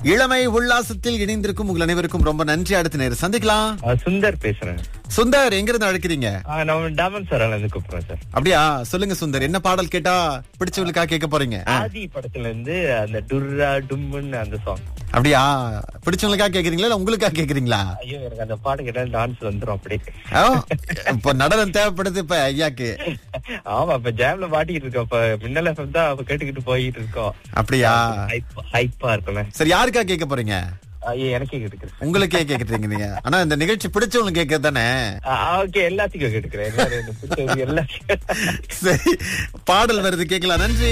இளமை உல்லாசத்தில் இணைந்திருக்கும் உங்கள் அனைவருக்கும் ரொம்ப நன்றி அடுத்த நேரம் சந்திக்கலாம் ஆ, சுந்தர் பேசுறேன் சுந்தர் எங்க இருந்து அழைக்கிறீங்க ஆ, நான் டாமன் சார் இருந்து கூப்பிடுறேன் சார் அப்படியா சொல்லுங்க சுந்தர் என்ன பாடல் கேட்டா பிடிச்சவங்களுக்கா கேட்க போறீங்க ஆ, ஆதி படத்துல இருந்து அந்த டுர்ரா டும்முன்னு அந்த சாங் அப்படியா பிடிச்சவங்களுக்கா கேக்குறீங்களா இல்ல உங்களுக்கா கேக்குறீங்களா ஐயோ எனக்கு அந்த பாட்டு கேட்டா டான்ஸ் வந்துரும் அப்படி ஆ, இப்ப நடனம் தேவைப்படுது இப்ப ஐயாக்கு ஆமா இப்ப ஜாம்ல மாட்டிக்கிட்டு இருக்கோம் இப்ப மின்னல் எஃப்எம் தான் அப்ப கேட்டுக்கிட்டு போயிட்டு இருக்கோம் அப்படியா ஹைப்பா இருக்கும்ல சரி யாருக்கா கேட்க போறீங்க ஐயோ எனக்கே கேட்டுக்கிறேன் உங்களுக்கே கேக்குறீங்க நீங்க ஆனா இந்த நிகழ்ச்சி பிடிச்சவங்களுக்கு கேட்க தானே ஓகே எல்லாத்துக்கும் கேட்டுக்கிறேன் எல்லாரும் எனக்கு பிடிச்சவங்க எல்லாத்தையும் சரி பாடல் வருது கேட்கலாம் நன்றி